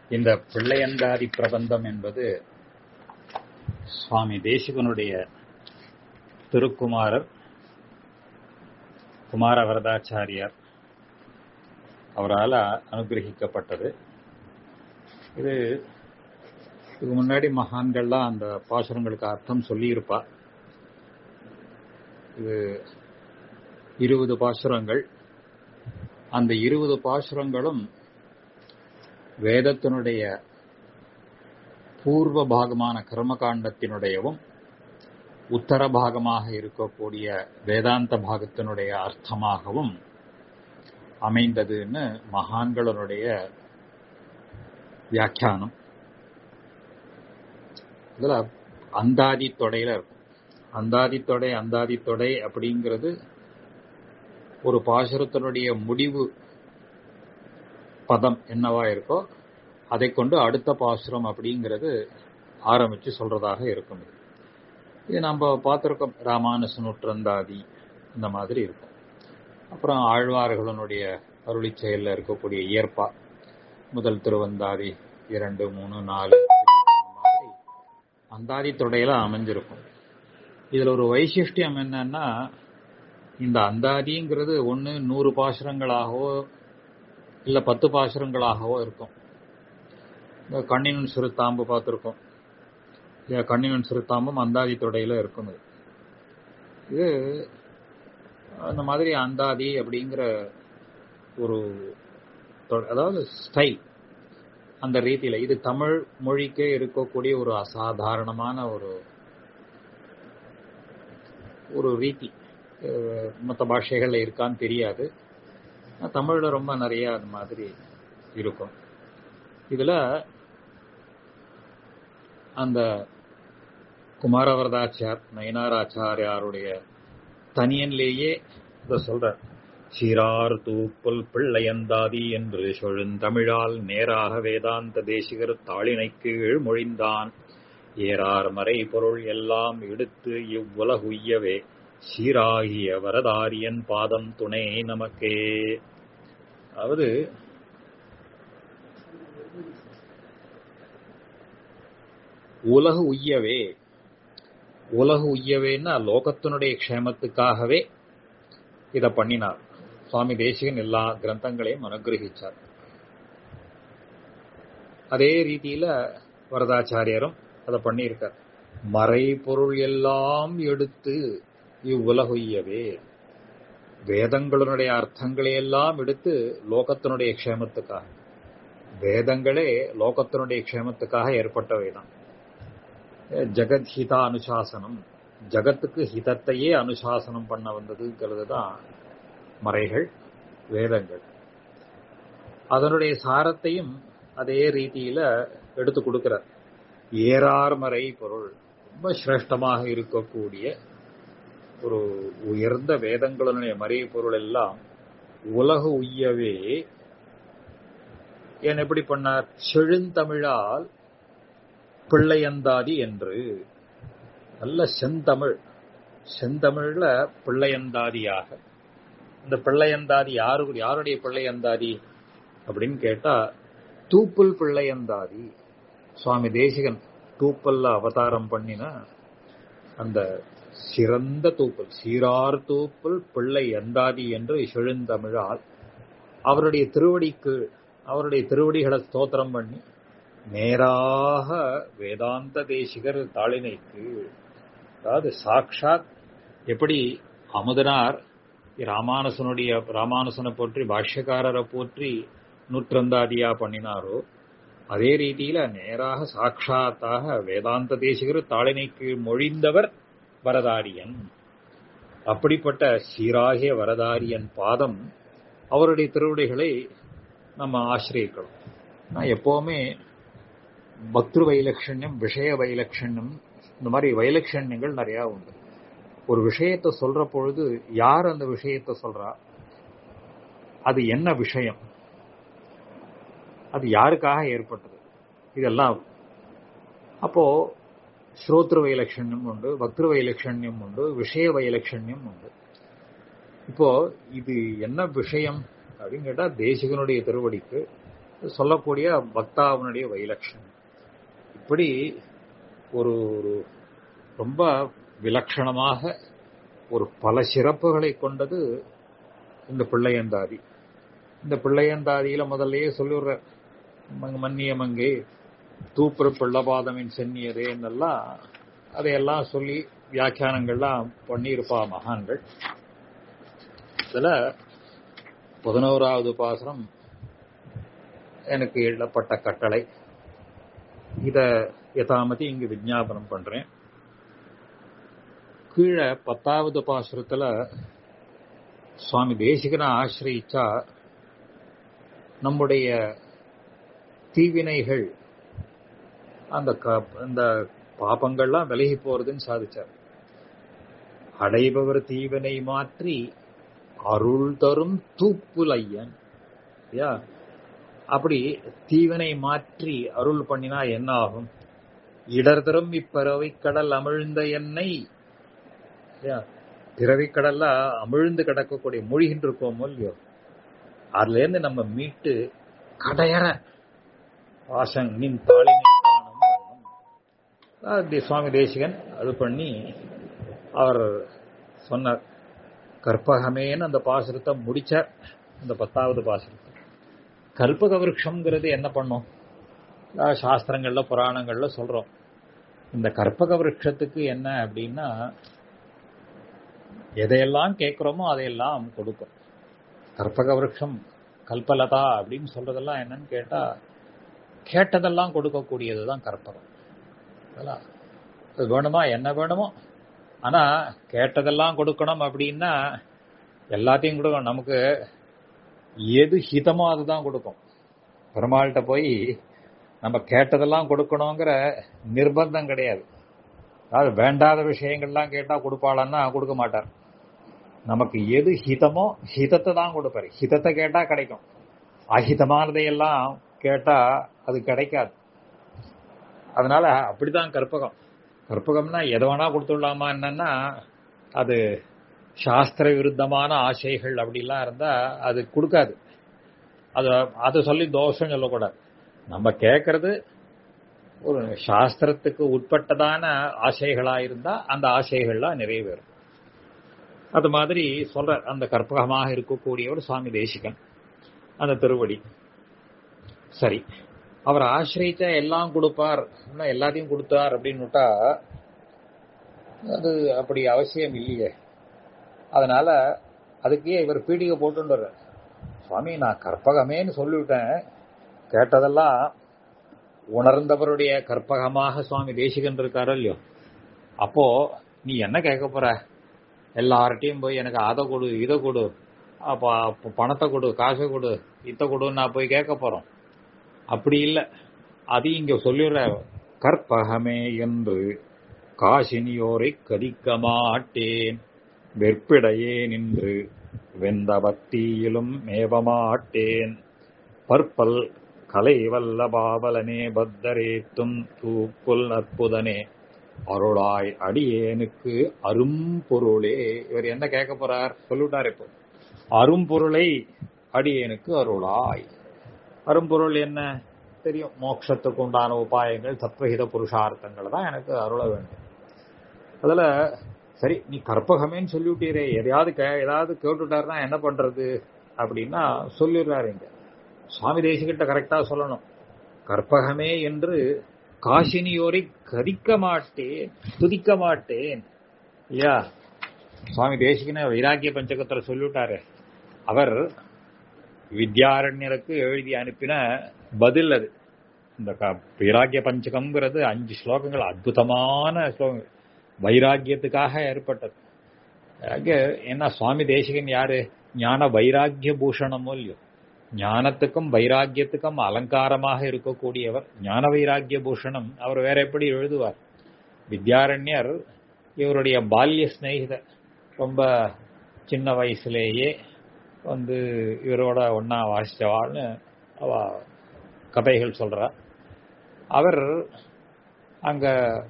இந்த பிள்ளையந்தாதி பிரபந்தம் என்பது சுவாமி தேசிகனுடைய திருக்குமாரர் குமார வரதாச்சாரியார் அவரால் அனுகிரகிக்கப்பட்டது இது இதுக்கு முன்னாடி மகான்கள்லாம் அந்த பாசுரங்களுக்கு அர்த்தம் சொல்லியிருப்பா இது இருபது பாசுரங்கள் அந்த இருபது பாசுரங்களும் வேதத்தினுடைய பூர்வ பாகமான கர்மகாண்டத்தினுடையவும் உத்தர பாகமாக இருக்கக்கூடிய வேதாந்த பாகத்தினுடைய அர்த்தமாகவும் அமைந்ததுன்னு மகான்களுடைய வியாக்கியானம் இதுல அந்தாதி தொடையில இருக்கும் அந்தாதி தொடை அந்தாதி தொடை அப்படிங்கிறது ஒரு பாசுரத்தினுடைய முடிவு பதம் என்னவா இருக்கோ அதை கொண்டு அடுத்த பாசுரம் அப்படிங்கிறது ஆரம்பிச்சு சொல்றதாக இருக்கும் இது நம்ம பார்த்துருக்கோம் ராமானுச நூற்றந்தாதி இந்த மாதிரி இருக்கும் அப்புறம் ஆழ்வார்களுடைய அருளி செயலில் இருக்கக்கூடிய இயற்பா முதல் திருவந்தாதி இரண்டு மூணு நாலு மாதிரி அந்தாதி தொடையில அமைஞ்சிருக்கும் இதுல ஒரு வைசிஷ்டியம் என்னன்னா இந்த அந்தாதிங்கிறது ஒன்று நூறு பாசுரங்களாகவோ இல்லை பத்து பாசுரங்களாகவோ இருக்கும் இந்த கண்ணினன் சிறுத்தாம்பு பார்த்துருக்கோம் கண்ணினன் சிறுத்தாம்பும் அந்தாதி தொடையில இருக்கும் இது அந்த மாதிரி அந்தாதி அப்படிங்கிற ஒரு அதாவது ஸ்டைல் அந்த ரீதியில இது தமிழ் மொழிக்கே இருக்கக்கூடிய ஒரு அசாதாரணமான ஒரு ஒரு ரீதி மற்ற பாஷைகள்ல இருக்கான்னு தெரியாது தமிழ்ல ரொம்ப நிறைய அது மாதிரி இருக்கும் இதுல அந்த குமாரவரதாச்சார் நயனாராச்சாரியாருடைய தனியன்லேயே இத சொல்ற சீரார் தூப்புல் பிள்ளையந்தாதி என்று சொழுந்தமிழால் நேராக வேதாந்த தேசிகர் தாளினை கீழ் மொழிந்தான் ஏறார் மறை பொருள் எல்லாம் எடுத்து இவ்வுலகுய்யவே சீராகிய வரதாரியன் பாதம் துணை நமக்கே அதாவது உலகு உய்யவே உலகு உய்யவேன்னா லோகத்தினுடைய க்ஷேமத்துக்காகவே இதை பண்ணினார் சுவாமி தேசிகன் எல்லா கிரந்தங்களையும் அனுகிரகிச்சார் அதே ரீதியில வரதாச்சாரியரும் அதை பண்ணியிருக்கார் மறை பொருள் எல்லாம் எடுத்து இவ்வுலகுய்யவே வேதங்களுடைய அர்த்தங்களை எல்லாம் எடுத்து லோகத்தினுடைய க்ஷேமத்துக்காக வேதங்களே லோகத்தினுடைய க்ஷேமத்துக்காக ஏற்பட்டவைதான் ஜெகத் ஹிதா அனுசாசனம் ஜகத்துக்கு ஹிதத்தையே அனுசாசனம் பண்ண வந்ததுங்கிறது தான் மறைகள் வேதங்கள் அதனுடைய சாரத்தையும் அதே ரீதியில எடுத்து கொடுக்கிறார் ஏறார் மறை பொருள் ரொம்ப சிரேஷ்டமாக இருக்கக்கூடிய ஒரு உயர்ந்த வேதங்களுடைய மறை பொருள் எல்லாம் உலகு உய்யவே என் எப்படி பண்ணார் செழுந்தமிழால் பிள்ளையந்தாதி என்று நல்ல செந்தமிழ் செந்தமிழ்ல பிள்ளையந்தாதியாக இந்த பிள்ளையந்தாதி யாரு யாருடைய பிள்ளையந்தாதி அப்படின்னு கேட்டா தூப்புல் பிள்ளையந்தாதி சுவாமி தேசிகன் தூப்பல்ல அவதாரம் பண்ணின அந்த சிறந்த தூப்பல் சீரார் தூப்பல் பிள்ளை எந்தாதி என்று செழுந்தமிழால் அவருடைய திருவடிக்கு அவருடைய திருவடிகளை ஸ்தோத்திரம் பண்ணி நேராக வேதாந்த தேசிகர் தாளினைக்கு அதாவது சாக்ஷாத் எப்படி அமுதனார் ராமானுசனுடைய ராமானுசனை போற்றி பாஷ்யக்காரரை போற்றி நூற்றந்தாதியா பண்ணினாரோ அதே ரீதியில நேராக சாட்சாத்தாக வேதாந்த தேசிகர் தாளினைக்கு மொழிந்தவர் வரதாரியன் அப்படிப்பட்ட சீராகிய வரதாரியன் பாதம் அவருடைய திருவுடைகளை நம்ம ஆசிரியக்கணும் நான் எப்பவுமே பக்திரு வைலட்சண்யம் விஷய வைலட்சண்யம் இந்த மாதிரி வைலட்சண்யங்கள் நிறைய உண்டு ஒரு விஷயத்தை சொல்ற பொழுது யார் அந்த விஷயத்தை சொல்றா அது என்ன விஷயம் அது யாருக்காக ஏற்பட்டது இதெல்லாம் அப்போ ஸ்ரோத்ரு வைலட்சண்யம் உண்டு பக்திரு வைலட்சண்யம் உண்டு விஷய வைலட்சண்யம் உண்டு இப்போ இது என்ன விஷயம் அப்படின்னு கேட்டா தேசிகனுடைய திருவடிக்கு சொல்லக்கூடிய பக்தாவனுடைய வைலட்சணம் இப்படி ஒரு ஒரு ரொம்ப விலட்சணமாக ஒரு பல சிறப்புகளை கொண்டது இந்த பிள்ளையந்தாதி இந்த பிள்ளையந்தாதியில முதல்லயே சொல்லிடுற மன்னிய மங்கை தூப்புற பிள்ளபாதமின் சென்னியதேன்னெல்லாம் அதையெல்லாம் சொல்லி வியாக்கியானங்கள்லாம் பண்ணியிருப்பா மகான்கள் இதுல பதினோராவது பாசனம் எனக்கு எழுதப்பட்ட கட்டளை இத யதாமதி இங்கு விஜாபனம் பண்றேன் கீழே பத்தாவது பாசுரத்துல சுவாமி தேசிகனை ஆசிரியிச்சா நம்முடைய தீவினைகள் அந்த அந்த பாபங்கள்லாம் விலகி போறதுன்னு சாதிச்சார் அடைபவர் தீவினை மாற்றி அருள் தரும் தூப்புலையன் யா அப்படி தீவினை மாற்றி அருள் பண்ணினா என்ன ஆகும் இடர் தரும் இப்பறவை கடல் அமிழ்ந்த எண்ணெய் பிறவி கடல்ல அமிழ்ந்து கிடக்கக்கூடிய மொழிகின்ற இருக்கோமோ இல்லையோ அதுல இருந்து நம்ம மீட்டு கடையற வாசன் நின் தாளினை காணும் சுவாமி தேசிகன் அது பண்ணி அவர் சொன்னார் கற்பகமேன்னு அந்த பாசுரத்தை முடிச்சார் அந்த பத்தாவது பாசுரத்தை கல்பக விருட்சம்ங்கிறது என்ன பண்ணும் சாஸ்திரங்கள்ல புராணங்கள்ல சொல்றோம் இந்த கற்பக விருட்சத்துக்கு என்ன அப்படின்னா எதையெல்லாம் கேட்கிறோமோ அதையெல்லாம் கொடுக்கும் கற்பக விருட்சம் கல்பலதா அப்படின்னு சொல்றதெல்லாம் என்னன்னு கேட்டா கேட்டதெல்லாம் கொடுக்கக்கூடியது தான் கற்பகம் அது வேணுமா என்ன வேணுமோ ஆனா கேட்டதெல்லாம் கொடுக்கணும் அப்படின்னா எல்லாத்தையும் கொடுக்கணும் நமக்கு எது ஹிதமோ அதுதான் கொடுக்கும் பெருமாள்கிட்ட போய் நம்ம கேட்டதெல்லாம் கொடுக்கணுங்கிற நிர்பந்தம் கிடையாது அதாவது வேண்டாத விஷயங்கள்லாம் கேட்டா கொடுப்பாளன்னா கொடுக்க மாட்டார் நமக்கு எது ஹிதமோ ஹிதத்தை தான் கொடுப்பாரு ஹிதத்தை கேட்டா கிடைக்கும் அஹிதமானதையெல்லாம் கேட்டா அது கிடைக்காது அதனால அப்படிதான் கற்பகம் கற்பகம்னா எதை வேணா கொடுத்துடலாமா என்னன்னா அது சாஸ்திர விருத்தமான ஆசைகள் அப்படிலாம் இருந்தா அது கொடுக்காது அது அதை சொல்லி தோஷம் சொல்லக்கூடாது நம்ம கேட்கறது ஒரு சாஸ்திரத்துக்கு உட்பட்டதான ஆசைகளா இருந்தா அந்த ஆசைகள்லாம் நிறைவேறும் அது மாதிரி சொல்ற அந்த கற்பகமாக இருக்கக்கூடியவர் சுவாமி தேசிகன் அந்த திருவடி சரி அவர் ஆசிரியச்சா எல்லாம் கொடுப்பார் எல்லாத்தையும் கொடுத்தார் அப்படின்னுட்டா அது அப்படி அவசியம் இல்லையே அதனால அதுக்கே இவர் பீடிகை போட்டுன்ற சுவாமி நான் கற்பகமேன்னு சொல்லிவிட்டேன் கேட்டதெல்லாம் உணர்ந்தவருடைய கற்பகமாக சுவாமி தேசிகன் இருக்காரோ இல்லையோ அப்போ நீ என்ன கேட்க போற எல்லார்ட்டையும் போய் எனக்கு அதை கொடு இதை கொடு அப்ப பணத்தை கொடு காசை கொடு இத்த கொடுன்னு நான் போய் கேட்க போறோம் அப்படி இல்லை அது இங்க சொல்லிடுற கற்பகமே என்று காசினியோரை கதிக்க மாட்டேன் வெற்பிடையே நின்று வெந்த பக்தியிலும் மேவமாட்டேன் பற்பல் கலை வல்ல பாவலனே பத்தரேத்தும் தூப்புல் அற்புதனே அருளாய் அடியேனுக்கு அரும்பொருளே இவர் என்ன கேட்க போறார் சொல்லிவிட்டார் இப்போ அரும்பொருளை அடியேனுக்கு அருளாய் அரும்பொருள் என்ன தெரியும் மோட்சத்துக்கு உண்டான உபாயங்கள் தத்வஹித புருஷார்த்தங்கள் தான் எனக்கு அருள வேண்டும் அதுல சரி நீ கற்பகமேன்னு சொல்லிவிட்டீரே எதையாவது கே ஏதாவது கேட்டுட்டாருன்னா என்ன பண்றது அப்படின்னா சொல்லிடுறாரு இங்க சுவாமி தேசிகிட்ட கரெக்டா சொல்லணும் கற்பகமே என்று காசினியோரை கதிக்க மாட்டேன் துதிக்க மாட்டேன் ஐயா சுவாமி தேசிகன வைராக்கிய பஞ்சகத்துல சொல்லிவிட்டாரு அவர் வித்யாரண்யருக்கு எழுதி அனுப்பின பதில் அது இந்த வைராக்கிய பஞ்சகம்ங்கிறது அஞ்சு ஸ்லோகங்கள் அற்புதமான ஸ்லோகங்கள் வைராக்கியத்துக்காக ஏற்பட்டது அங்கே என்ன சுவாமி தேசிகன் யாரு ஞான வைராக்கிய பூஷணமோ இல்லையோ ஞானத்துக்கும் வைராக்கியத்துக்கும் அலங்காரமாக இருக்கக்கூடியவர் ஞான வைராக்கிய பூஷணம் அவர் வேற எப்படி எழுதுவார் வித்யாரண்யர் இவருடைய பால்ய சிநேகிதர் ரொம்ப சின்ன வயசுலேயே வந்து இவரோட ஒன்னா வாசிச்சவாள்னு அவ கதைகள் சொல்றா அவர் அங்க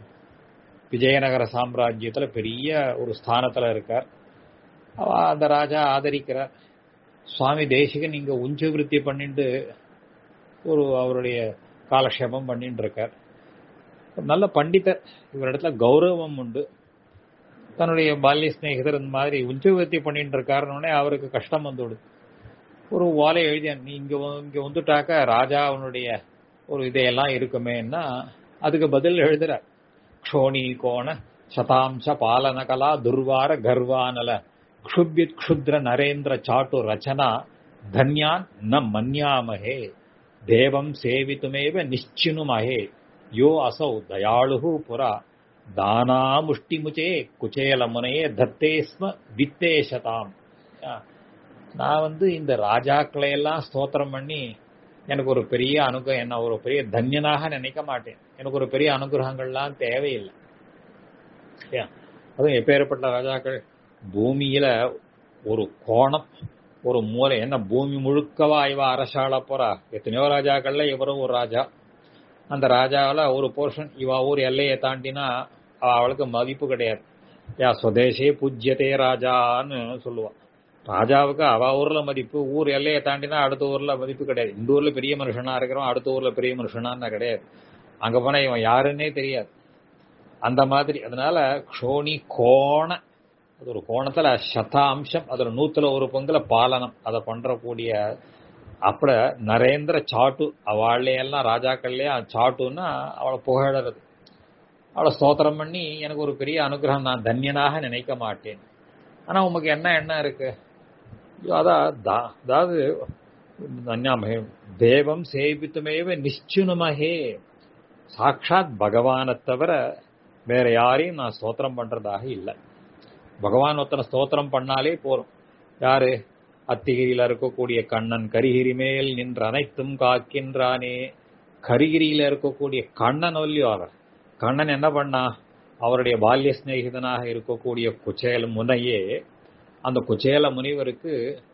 விஜயநகர சாம்ராஜ்யத்துல பெரிய ஒரு ஸ்தானத்துல இருக்கார் அவ அந்த ராஜா ஆதரிக்கிறார் சுவாமி தேசிகன் இங்க உஞ்ச விருத்தி பண்ணிட்டு ஒரு அவருடைய காலக்ஷேபம் பண்ணிட்டு இருக்கார் ஒரு நல்ல பண்டிதர் இவரிடத்துல கௌரவம் உண்டு தன்னுடைய பால்ய சிநேகிதர் இந்த மாதிரி உஞ்சவர்த்தி பண்ணிட்டு இருக்காருன்னொடனே அவருக்கு கஷ்டம் வந்துவிடுது ஒரு ஓலை எழுதியான் நீ இங்க வ- இங்க வந்துட்டாக்க ராஜா அவனுடைய ஒரு இதையெல்லாம் இருக்குமேன்னா அதுக்கு பதில் எழுதுறார் க்ஷோணி கோண சதாம்ச பாலனகலா துர்வார கர்வானல க்ஷுபியத் க்ஷுத்ர நரேந்திர சாட்டு ரச்சனா தன்யான் ந மன்யாமஹே தேவம் சேவித்துமேவ நிச்சினுமஹே யோ அசௌ தயாளுஹு புரா தானா முஷ்டிமுச்சே குச்சேல முனையே தத்தே ஸ்ம வித்தேஷதாம் ஆ, நான் வந்து இந்த ராஜாக்களை எல்லாம் ஸ்தோத்திரம் பண்ணி எனக்கு ஒரு பெரிய அனுகிரகம் என்ன ஒரு பெரிய தன்யனாக நினைக்க மாட்டேன் எனக்கு ஒரு பெரிய அனுகிரகங்கள்லாம் தேவையில்லை சரியா? அதுவும் எப்பேற்பட்ட ராஜாக்கள் பூமியில ஒரு கோணம் ஒரு மூலை என்ன பூமி முழுக்கவா இவ அரசாள போறா எத்தனையோ ராஜாக்கள்ல இவரும் ஒரு ராஜா அந்த ராஜாவில் ஒரு போர்ஷன் இவ ஊர் எல்லையை தாண்டினா அவ அவளுக்கு மதிப்பு கிடையாது யா சுதேசே பூஜ்யதே ராஜான்னு சொல்லுவா ராஜாவுக்கு அவ ஊர்ல மதிப்பு ஊர் எல்லையை தாண்டினா அடுத்த ஊர்ல மதிப்பு கிடையாது இந்த ஊர்ல பெரிய மனுஷனா இருக்கிறோம் அடுத்த ஊர்ல பெரிய மனுஷனான்னு கிடையாது அங்க போனா இவன் யாருன்னே தெரியாது அந்த மாதிரி அதனால க்ஷோணி கோண அது ஒரு கோணத்துல சதாம்சம் அதுல நூத்துல ஒரு பங்குல பாலனம் அதை பண்றக்கூடிய அப்பட நரேந்திர சாட்டு அவளே எல்லாம் ராஜாக்கள்லயே சாட்டுன்னா அவளை புகழறது அவளை ஸ்தோத்திரம் பண்ணி எனக்கு ஒரு பெரிய அனுகிரகம் நான் தன்யனாக நினைக்க மாட்டேன் ஆனா உமக்கு என்ன என்ன இருக்கு ஐயோ, அதான் தா- அதாவது தன்யாமகே தேவம் சேவித்துமேவ நிಶ್ಚುನமஹே சாட்சாத் பகவானை தவிர வேற யாரையும் நான் ஸ்தோத்திரம் பண்றதாக இல்லை பகவான் ஒருத்தனை ஸ்தோத்திரம் பண்ணாலே போறோம் யாரு அத்திகிரியில இருக்கக்கூடிய கண்ணன் கரிகிரி மேல் நின்று அனைத்தும் காக்கின்றானே கரிகிரியில இருக்கக்கூடிய கண்ணன் ஒல்லியோ அவர் கண்ணன் என்ன பண்ணா அவருடைய பால்ய சிநேகிதனாக இருக்கக்கூடிய குச்சேல முனையே அந்த குச்சேல முனிவருக்கு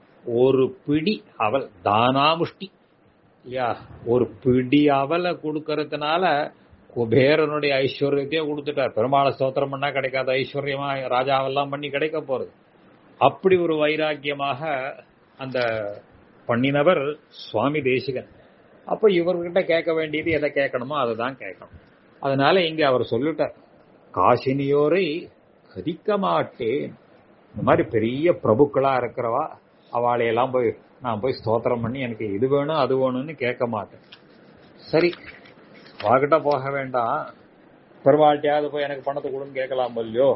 ஒரு பிடி அவல் தானாமுஷ்டி இல்லையா ஒரு பிடி அவலை கொடுக்கறதுனால குபேரனுடைய ஐஸ்வர்யத்தையே கொடுத்துட்டார் பெருமாளை ஸ்தோத்திரம் பண்ணா கிடைக்காத ஐஸ்வர்யமா ராஜாவெல்லாம் பண்ணி கிடைக்க போறது அப்படி ஒரு வைராக்கியமாக அந்த பண்ணினவர் சுவாமி தேசிகன் அப்ப இவர்கிட்ட கேட்க வேண்டியது எதை கேட்கணுமோ அதை தான் கேட்கணும் அதனால இங்க அவர் சொல்லிட்டார் காசினியோரை கதிக்க மாட்டேன் இந்த மாதிரி பெரிய பிரபுக்களா இருக்கிறவா அவளையெல்லாம் போய் நான் போய் ஸ்தோத்திரம் பண்ணி எனக்கு இது வேணும் அது வேணும்னு கேட்க மாட்டேன் சரி வாகிட்ட போக வேண்டாம் பெருமாள்கிட்டயாவது போய் எனக்கு பணத்தை கொடுன்னு கேட்கலாம் இல்லையோ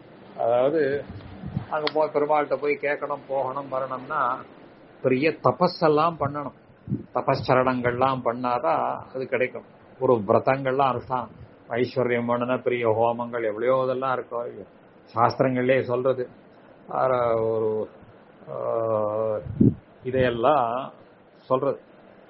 அதாவது அங்க போய் பெருமாள்கிட்ட போய் கேட்கணும் போகணும் வரணும்னா பெரிய தபஸெல்லாம் பண்ணணும் தபஸ்சரணங்கள்லாம் பண்ணாதான் அது கிடைக்கும் ஒரு விரதங்கள்லாம் அனுஷ்டானம் ஐஸ்வர்யம் வேணும்னா பெரிய ஹோமங்கள் எவ்வளையோ இதெல்லாம் இருக்கோ இல்லையோ சாஸ்திரங்கள்லே சொல்றது ஆற ஒரு ஆஹ், இதையெல்லாம் சொல்றது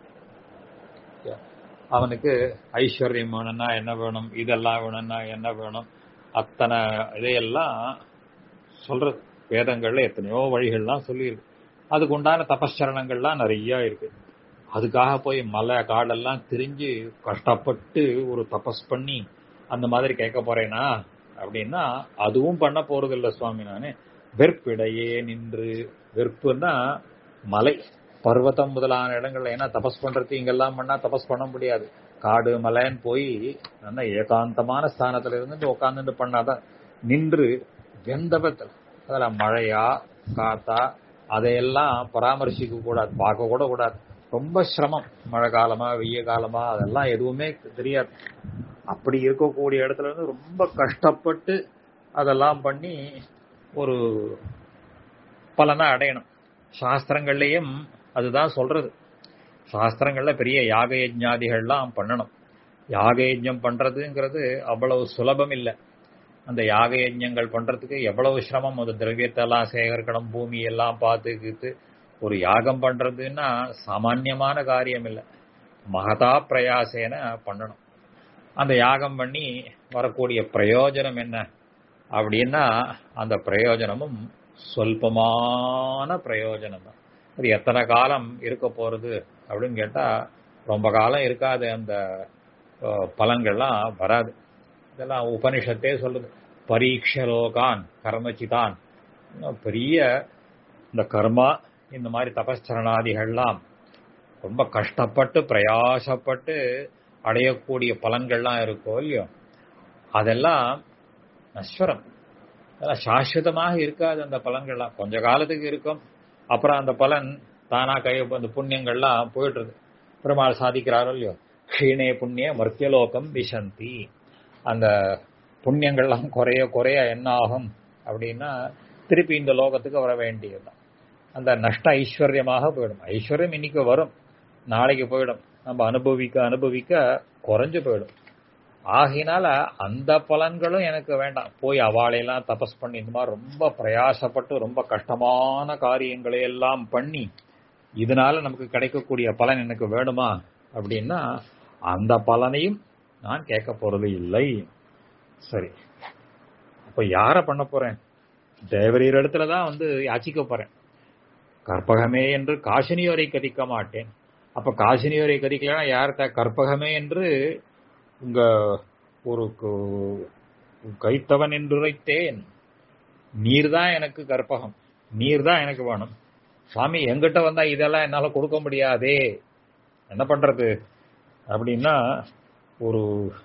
அவனுக்கு ஐஸ்வர்யம் வேணும்னா என்ன வேணும் இதெல்லாம் வேணும்னா என்ன வேணும் அத்தனை இதையெல்லாம் சொல்றது வேதங்கள்ல எத்தனையோ வழிகள்லாம் சொல்லியிருக்கு அதுக்கு உண்டான தபஸ்சரணங்கள்லாம் நிறைய இருக்கு அதுக்காக போய் மலை காடெல்லாம் திரிஞ்சு கஷ்டப்பட்டு ஒரு தபஸ் பண்ணி அந்த மாதிரி கேட்க போறேனா அப்படின்னா அதுவும் பண்ண போறது இல்ல சுவாமி நானு வெற்பிடையே நின்று வெறுப்புன்னா மலை பர்வதம் முதலான இடங்கள்ல ஏன்னா தபஸ் பண்றது இங்கெல்லாம் பண்ணா தபஸ் பண்ண முடியாது காடு மலைன்னு போய் நல்ல ஏகாந்தமான ஸ்தானத்துல இருந்து உட்காந்துட்டு பண்ணாதான் நின்று வெந்தபத்தில் அதுல மழையா காத்தா அதையெல்லாம் பராமரிசிக்க கூடாது பார்க்க கூட கூடாது ரொம்ப சிரமம் மழை காலமா வெய்ய காலமா அதெல்லாம் எதுவுமே தெரியாது அப்படி இருக்கக்கூடிய இடத்துல இருந்து ரொம்ப கஷ்டப்பட்டு அதெல்லாம் பண்ணி ஒரு பலனை அடையணும் சாஸ்திரங்கள்லயும் அதுதான் சொல்றது சாஸ்திரங்கள்ல பெரிய யாக யஜ்ஞாதிகள்லாம் பண்ணணும் யாக யஜ்ஞம் பண்றதுங்கிறது அவ்வளவு சுலபம் இல்லை அந்த யாக யஜ்ஞங்கள் பண்றதுக்கு எவ்வளவு சிரமம் அந்த திரவியத்தை எல்லாம் சேகரிக்கணும் பூமி எல்லாம் பார்த்து கீத்து ஒரு யாகம் பண்றதுன்னா சாமான்யமான காரியம் இல்லை மகதா பிரயாசேன பண்ணணும் அந்த யாகம் பண்ணி வரக்கூடிய பிரயோஜனம் என்ன அப்படின்னா அந்த பிரயோஜனமும் சொல்பமான பிரயோஜனம் தான் அது எத்தனை காலம் இருக்க போறது அப்படின்னு கேட்டா ரொம்ப காலம் இருக்காது அந்த அஹ், பலன்கள்லாம் வராது இதெல்லாம் உபனிஷத்தே சொல்லுது பரீட்சலோகான் கர்மச்சிதான் இன்னும் பெரிய இந்த கர்மா இந்த மாதிரி தபஸ்சரணாதிகள்லாம் ரொம்ப கஷ்டப்பட்டு பிரயாசப்பட்டு அடையக்கூடிய பலன்கள்லாம் இருக்கோ இல்லையோ அதெல்லாம் நஸ்வரம் அதெல்லாம் சாஸ்வதமாக இருக்காது அந்த பலன்கள்லாம் கொஞ்ச காலத்துக்கு இருக்கும் அப்புறம் அந்த பலன் தானா கை அந்த புண்ணியங்கள்லாம் போயிடுறது பெருமாள் சாதிக்கிறாரோ இல்லையோ க்ஷீணே புண்ணிய மர்த்தியலோகம் விசந்தி அந்த புண்ணியங்கள்லாம் குறைய குறைய என்ன ஆகும் அப்படின்னா திருப்பி இந்த லோகத்துக்கு வர வேண்டியதுதான் அந்த நஷ்ட ஐஸ்வர்யமாக போயிடும் ஐஸ்வர்யம் இன்னைக்கு வரும் நாளைக்கு போயிடும் நம்ம அனுபவிக்க அனுபவிக்க குறைஞ்சு போயிடும் ஆகினால அந்த பலன்களும் எனக்கு வேண்டாம் போய் அவாளையெல்லாம் தபஸ் பண்ணி இந்த மாதிரி ரொம்ப பிரயாசப்பட்டு ரொம்ப கஷ்டமான காரியங்களை எல்லாம் பண்ணி இதனால நமக்கு கிடைக்கக்கூடிய பலன் எனக்கு வேணுமா அப்படின்னா அந்த பலனையும் நான் கேட்க போறது இல்லை சரி அப்ப யார பண்ண போறேன் தேவரீர் இடத்துல தான் வந்து யாச்சிக்க போறேன் கற்பகமே என்று காசினியோரை கதிக்க மாட்டேன் அப்ப காசினியோரை கதிக்கலன்னா யார்கிட்ட கற்பகமே என்று உங்க ஒரு கைத்தவன் என்றுரைத்தேன் நீர் தான் எனக்கு கற்பகம் நீர் தான் எனக்கு வேணும் சுவாமி எங்கிட்ட வந்தா இதெல்லாம் என்னால கொடுக்க முடியாதே என்ன பண்றது அப்படின்னா ஒரு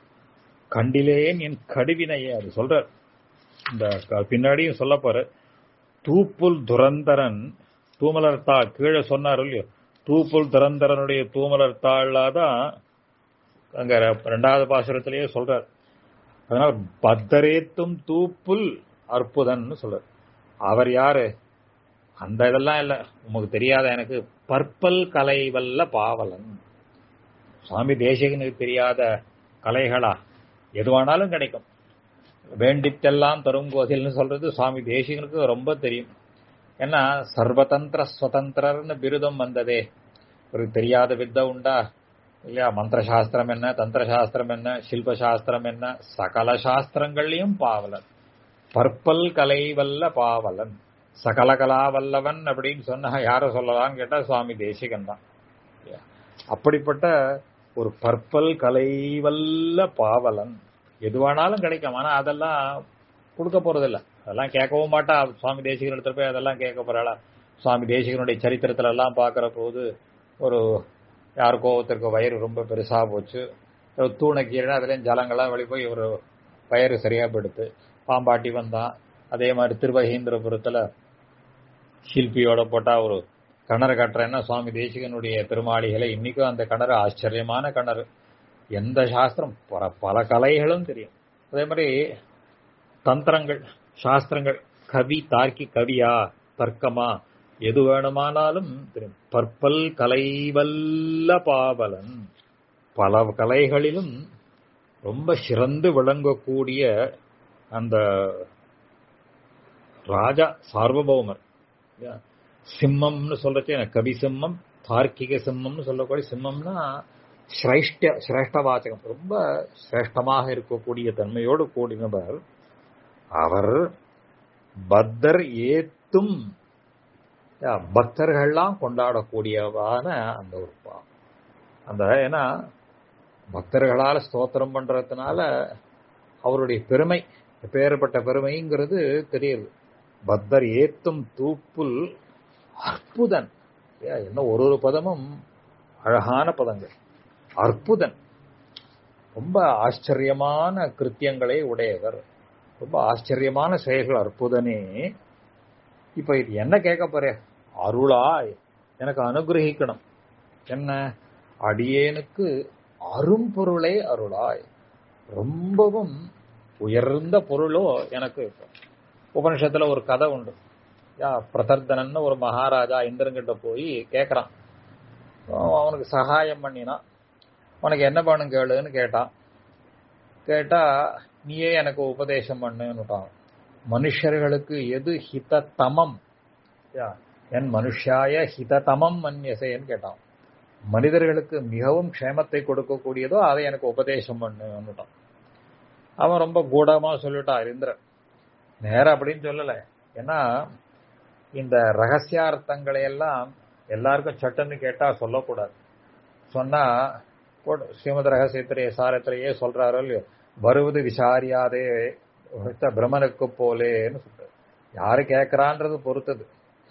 கண்டிலேன் என் கடுவினையே அது சொல்ற இந்த பின்னாடியும் சொல்ல போற தூப்புல் துரந்தரன் தூமலர் தாள் கீழே சொன்னார் இல்லையோ தூப்புல் துரந்தரனுடைய தூமலர் தாளாதான் அங்க ரெண்டாவது பாசுரத்திலேயே சொல்றார் அதனால பத்தரேத்தும் தூப்புல் அற்புதன்னு சொல்றார் அவர் யாரு அந்த இதெல்லாம் இல்ல உமக்கு தெரியாத எனக்கு பற்பல் கலை வல்ல பாவலன் சுவாமி தேசிகனுக்கு தெரியாத கலைகளா எதுவானாலும் கிடைக்கும் வேண்டித்தெல்லாம் தரும் கோதில்னு சொல்றது சுவாமி தேசிகனுக்கு ரொம்ப தெரியும் ஏன்னா சர்வதந்திர சுதந்திரர்னு பிருதம் வந்ததே ஒரு தெரியாத வித்தை உண்டா இல்லையா மந்திர சாஸ்திரம் என்ன தந்திர சாஸ்திரம் என்ன சில்ப சாஸ்திரம் என்ன சகல சாஸ்திரங்கள்லயும் பாவலன் பற்பல் கலை வல்ல பாவலன் சகல கலா வல்லவன் அப்படின்னு சொன்னா யார சொல்லலாம்னு கேட்டா சுவாமி தேசிகன் தான் அப்படிப்பட்ட ஒரு பற்பல் கலை வல்ல பாவலன் எதுவானாலும் கிடைக்கும் ஆனா அதெல்லாம் கொடுக்க போறதில்ல அதெல்லாம் கேட்கவும் மாட்டா சுவாமி தேசிகன் இடத்துல போய் அதெல்லாம் கேட்க போறாளா சுவாமி தேசிகனுடைய சரித்திரத்துல எல்லாம் பாக்குற போது ஒரு யாருக்கோ ஒருத்தருக்கு வயிறு ரொம்ப பெருசா போச்சு தூணை கீழே அதுலயும் ஜலங்கள்லாம் வெளி போய் ஒரு வயிறு சரியா போயிடுத்து பாம்பாட்டி வந்தான் அதே மாதிரி திருவகீந்திரபுரத்துல சில்பியோட போட்டா ஒரு கிணறு கட்டுறேன்னா சுவாமி தேசிகனுடைய திருமாளிகளை இன்னைக்கும் அந்த கிணறு ஆச்சரியமான கிணறு எந்த சாஸ்திரம் பல பல கலைகளும் தெரியும் அதே மாதிரி தந்திரங்கள் சாஸ்திரங்கள் கவி தார்க்கி கவியா தர்க்கமா எது வேணுமானாலும் தெரியும் பற்பல் கலைவல்ல பாவலன் பல கலைகளிலும் ரொம்ப சிறந்து விளங்கக்கூடிய அந்த ராஜா சார்வபௌமர் சிம்மம்னு சொல்றச்சே கவி சிம்மம் தார்க்கிக சிம்மம்னு சொல்லக்கூடிய சிம்மம்னா சிரேஷ்ட சிரேஷ்ட வாச்சகம் ரொம்ப சிரேஷ்டமாக இருக்கக்கூடிய தன்மையோடு கூடினவர் அவர் பத்தர் ஏத்தும் பக்தர்கள்லாம் கொண்டாடக்கூடியவான அந்த ஒரு அந்த ஏன்னா பக்தர்களால் ஸ்தோத்திரம் பண்றதுனால அவருடைய பெருமை எப்பேற்பட்ட பெருமைங்கிறது தெரியுது பத்தர் ஏத்தும் தூப்புல் அற்புதன் என்ன ஒரு ஒரு பதமும் அழகான பதங்கள் அற்புதன் ரொம்ப ஆச்சரியமான கிருத்தியங்களை உடையவர் ரொம்ப ஆச்சரியமான செயல்கள் அற்புதனே இப்ப இது என்ன கேட்க போற அருளாய் எனக்கு அனுகிரகிக்கணும் என்ன அடியேனுக்கு அரும்பொருளே அருளாய் ரொம்பவும் உயர்ந்த பொருளோ எனக்கு உபனிஷத்துல ஒரு கதை உண்டு யா பிரதர்தனன்னு ஒரு மகாராஜா இந்திரங்கிட்ட போய் கேட்கறான் அவனுக்கு சகாயம் பண்ணினான் உனக்கு என்ன பண்ணும் கேளுன்னு கேட்டான் கேட்டா நீயே எனக்கு உபதேசம் பண்ணுன்னுட்டான் மனுஷர்களுக்கு எது ஹிததமம் என் மனுஷாய ஹிததமம் மன்யசேன்னு கேட்டான் மனிதர்களுக்கு மிகவும் க்ஷேமத்தை கொடுக்கக்கூடியதோ அதை எனக்கு உபதேசம் பண்ணுன்னுட்டான் அவன் ரொம்ப கூடமா சொல்லிட்டான் இந்திரன் நேரம் அப்படின்னு சொல்லல ஏன்னா இந்த ரகசியார்த்தங்களை எல்லாம் எல்லாருக்கும் சட்டன்னு கேட்டா சொல்லக்கூடாது சொன்னா ஸ்ரீமத் ரகசியத்திலேயே சாரத்திலேயே சொல்றாரோ இல்லையோ வருவது விசாரியாதே பிரமனுக்கு போலேன்னு சொல்றாரு யாரு கேட்கறான்றது பொறுத்தது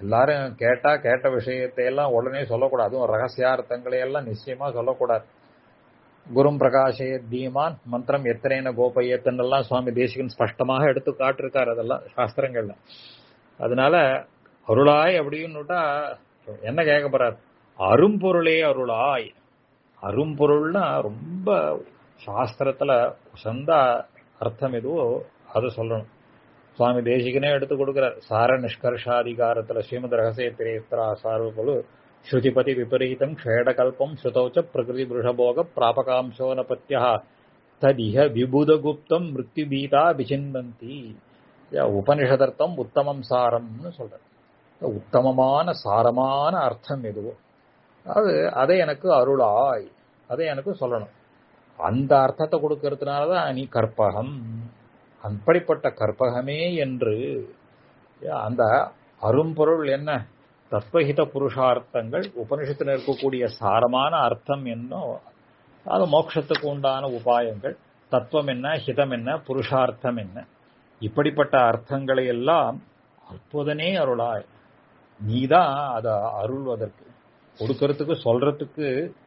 எல்லாரும் கேட்டா கேட்ட விஷயத்தை எல்லாம் உடனே சொல்லக்கூடாது அதுவும் ரகசியார்த்தங்களை எல்லாம் நிச்சயமா சொல்லக்கூடாது குரும் பிரகாஷய தீமான் மந்திரம் எத்தனைன கோபயத்தன்னெல்லாம் சுவாமி தேசிகன் ஸ்பஷ்டமாக எடுத்து காட்டிருக்காரு அதெல்லாம் சாஸ்திரங்கள்ல அதனால அருளாய் அப்படின்னுட்டா என்ன கேட்க போறார் அரும்பொருளே அருளாய் அரும்பொருள்னா ரொம்ப சாஸ்திரத்துல உசந்த அர்த்தம் எதுவோ அதை சொல்லணும் சுவாமி தேசிகனே எடுத்து கொடுக்கிறார் சார நிஷ்கர்ஷாதிகாரத்துல ஸ்ரீமத் ரகசிய திரேத்திரா சார்வபொழு ஸ்ருதிபதி விபரீதம் க்ஷேடகல்பம் ஸ்ருதௌச்ச பிரகிருதி புருஷபோக பிராபகாம்சோனபத்தியா ததிஹ விபுதகுப்தம் மிருத்யுபீதா விசிந்தந்தி உபனிஷதர்த்தம் உத்தமம் சாரம்னு சொல்றார் உத்தமமான சாரமான அர்த்தம் எதுவோ அது அதை எனக்கு அருளாய் அதை எனக்கு சொல்லணும் அந்த அர்த்தத்தை கொடுக்கறதுனால தான் நீ கற்பகம் அப்படிப்பட்ட கற்பகமே என்று அந்த அரும்பொருள் என்ன தத்வஹித புருஷார்த்தங்கள் உபனிஷத்தில் இருக்கக்கூடிய சாரமான அர்த்தம் என்னோ அது மோட்சத்துக்கு உண்டான உபாயங்கள் தத்துவம் என்ன ஹிதம் என்ன புருஷார்த்தம் என்ன இப்படிப்பட்ட அர்த்தங்களை எல்லாம் அற்புதனே அருளாய் நீதான் அதை அருள்வதற்கு கொடுக்கறதுக்கு சொல்றதுக்கு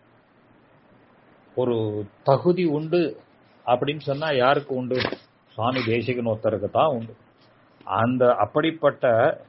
ஒரு தகுதி உண்டு அப்படின்னு சொன்னா யாருக்கு உண்டு சுவாமி தேசிகன் ஒருத்தருக்கு தான் உண்டு அந்த அப்படிப்பட்ட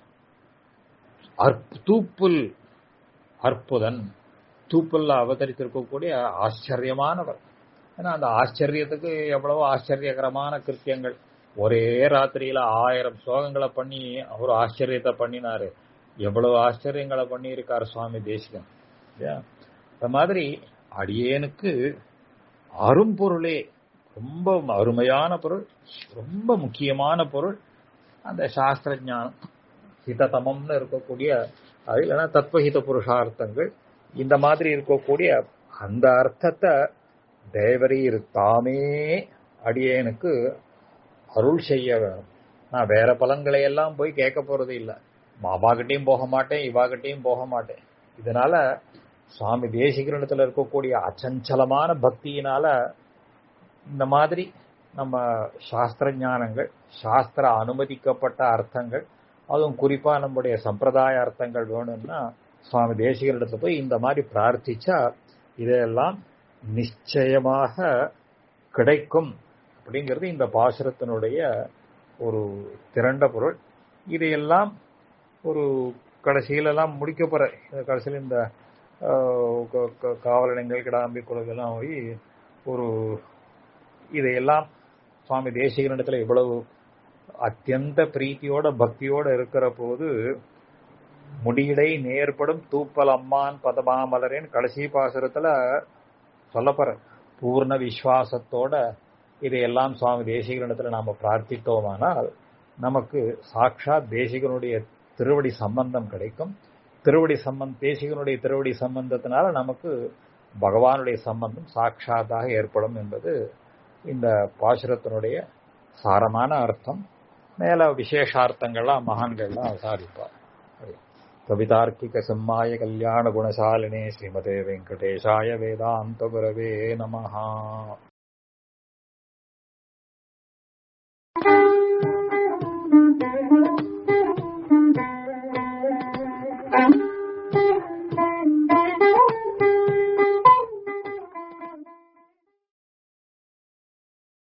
தூப்புல் அற்புதன் தூப்புல்ல அவதரித்திருக்கக்கூடிய ஆச்சரியமானவர் ஏன்னா அந்த ஆச்சரியத்துக்கு எவ்வளவோ ஆச்சரியகரமான கிருத்தியங்கள் ஒரே ராத்திரியில ஆயிரம் ஸ்லோகங்களை பண்ணி அவர் ஆச்சரியத்தை பண்ணினாரு எவ்வளவு ஆச்சரியங்களை பண்ணி இருக்காரு சுவாமி தேசிகன் இந்த மாதிரி அடியேனுக்கு அரும்பொருளே ரொம்ப அருமையான பொருள் ரொம்ப முக்கியமான பொருள் அந்த சாஸ்திர ஞானம் ஹிததமம்னு இருக்கக்கூடிய அது இல்லைன்னா தத்துவஹித புருஷார்த்தங்கள் இந்த மாதிரி இருக்கக்கூடிய அந்த அர்த்தத்தை தேவரீர் தாமே அடியேனுக்கு அருள் செய்ய வேணும் நான் வேற பலன்களை எல்லாம் போய் கேட்க போறது இல்லை மாமாகிட்டையும் போக மாட்டேன் இவாகிட்டையும் போக மாட்டேன் இதனால சுவாமி தேசிகரணத்துல இருக்கக்கூடிய அச்சஞ்சலமான பக்தியினால இந்த மாதிரி நம்ம சாஸ்திர ஞானங்கள் சாஸ்திர அனுமதிக்கப்பட்ட அர்த்தங்கள் அதுவும் குறிப்பா நம்முடைய சம்பிரதாய அர்த்தங்கள் வேணும்னா சுவாமி தேசிகரிடத்துல போய் இந்த மாதிரி பிரார்த்திச்சா இதெல்லாம் நிச்சயமாக கிடைக்கும் அப்படிங்கிறது இந்த பாசுரத்தினுடைய ஒரு திரண்ட பொருள் இதையெல்லாம் ஒரு கடைசியிலெல்லாம் முடிக்க போற கடைசியில் இந்த காவலனங்கள் கிடாம்பி குலகெல்லாம் போய் ஒரு இதையெல்லாம் சுவாமி தேசிகனிடத்துல இவ்வளவு அத்தியந்த பிரீத்தியோட பக்தியோட இருக்கிற போது முடியடை நேர்படும் தூப்பல் அம்மான் பதமாமலரின் கடைசி பாசுரத்துல சொல்லப்படுற பூர்ண விஸ்வாசத்தோட இதையெல்லாம் சுவாமி தேசிகனிடத்துல நாம பிரார்த்தித்தோமானால் நமக்கு சாட்சாத் தேசிகனுடைய திருவடி சம்பந்தம் கிடைக்கும் திருவடி சம்பந்தம் தேசிகனுடைய திருவடி சம்பந்தத்தினால நமக்கு பகவானுடைய சம்பந்தம் சாட்சாத்தாக ஏற்படும் என்பது இந்த பாசுரத்தினுடைய சாரமான அர்த்தம் மேல விசேஷார்த்தங்கள்லாம் மகான்கள்லாம் விசாரிப்பார் கவிதார்க்கிக சிம்மாய கல்யாண குணசாலினே ஸ்ரீமதே வெங்கடேஷாய வேதாந்த குரவே நமஹா